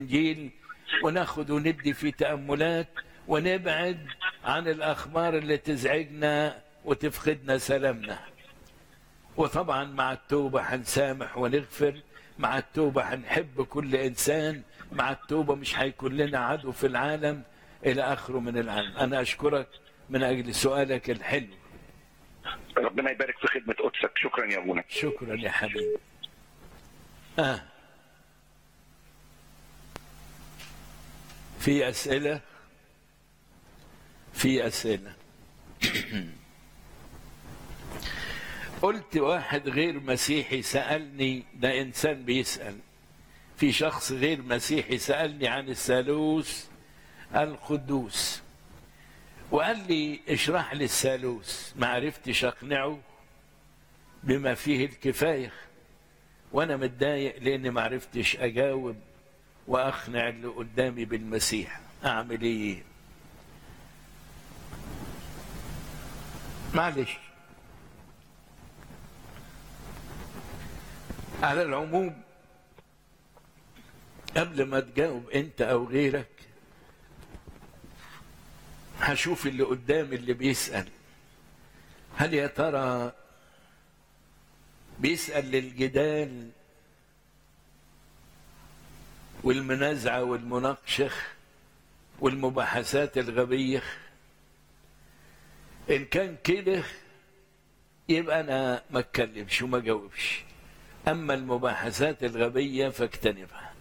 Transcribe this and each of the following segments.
الإنجيل وناخد وندي في تأملات ونبعد عن الأخبار اللي تزعجنا وتفقدنا سلامنا وطبعا مع التوبة هنسامح ونغفر مع التوبة هنحب كل إنسان مع التوبة مش هيكون لنا عدو في العالم إلى آخره من العالم أنا أشكرك من أجل سؤالك الحلو ربنا يبارك في خدمة قدسك شكرا يا أبونا شكرا يا حبيبي آه. في أسئلة في أسئلة قلت واحد غير مسيحي سألني ده إنسان بيسأل في شخص غير مسيحي سألني عن الثالوث القدوس وقال لي اشرح لي الثالوث ما عرفتش أقنعه بما فيه الكفاية وأنا متضايق لأني ما عرفتش أجاوب وأقنع اللي قدامي بالمسيح أعمل إيه معلش على العموم قبل ما تجاوب انت او غيرك هشوف اللي قدام اللي بيسأل هل يا ترى بيسأل للجدال والمنازعة والمناقشة والمباحثات الغبية إن كان كده يبقى أنا ما اتكلمش وما جاوبش أما المباحثات الغبية فاجتنبها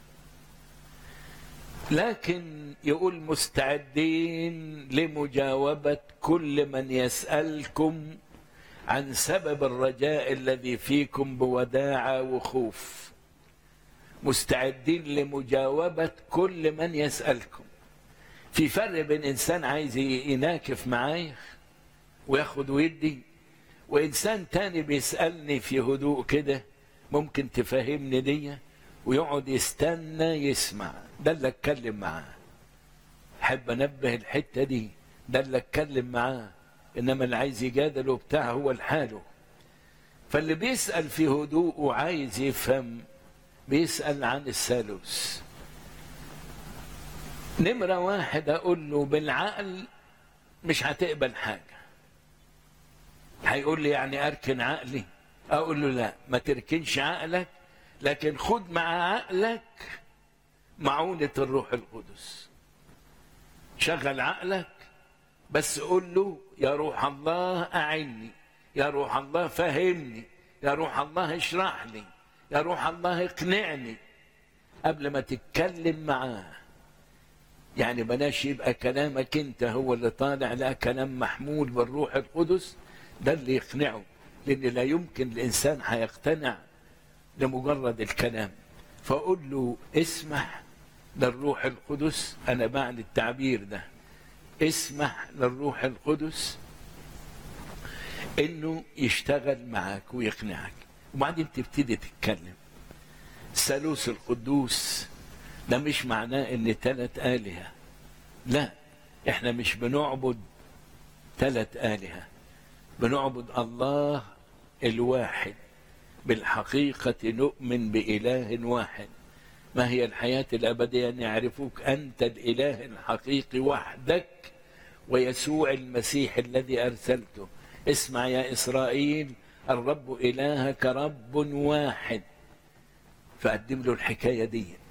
لكن يقول مستعدين لمجاوبة كل من يسألكم عن سبب الرجاء الذي فيكم بوداعة وخوف مستعدين لمجاوبة كل من يسألكم في فرق بين إنسان عايز يناكف معايا وياخد ويدي وإنسان تاني بيسألني في هدوء كده ممكن تفهمني دي ويقعد يستنى يسمع ده اللي اتكلم معاه احب انبه الحته دي ده اللي اتكلم معاه انما اللي عايز يجادل وبتاع هو لحاله فاللي بيسال في هدوء وعايز يفهم بيسال عن الثالوث نمره واحد اقول له بالعقل مش هتقبل حاجه هيقول لي يعني اركن عقلي اقول له لا ما تركنش عقلك لكن خد مع عقلك معونة الروح القدس شغل عقلك بس قول له يا روح الله أعني يا روح الله فهمني يا روح الله اشرح لي يا روح الله اقنعني قبل ما تتكلم معاه يعني بلاش يبقى كلامك انت هو اللي طالع لا كلام محمول بالروح القدس ده اللي يقنعه لان لا يمكن الانسان هيقتنع لمجرد الكلام فأقول له اسمح للروح القدس أنا بعد التعبير ده اسمح للروح القدس إنه يشتغل معاك ويقنعك وبعدين تبتدي تتكلم الثالوث القدوس ده مش معناه إن ثلاث آلهة لا إحنا مش بنعبد ثلاث آلهة بنعبد الله الواحد بالحقيقة نؤمن بإله واحد ما هي الحياة الأبدية أن يعرفوك أنت الإله الحقيقي وحدك ويسوع المسيح الذي أرسلته اسمع يا إسرائيل الرب إلهك رب واحد فقدم له الحكاية دي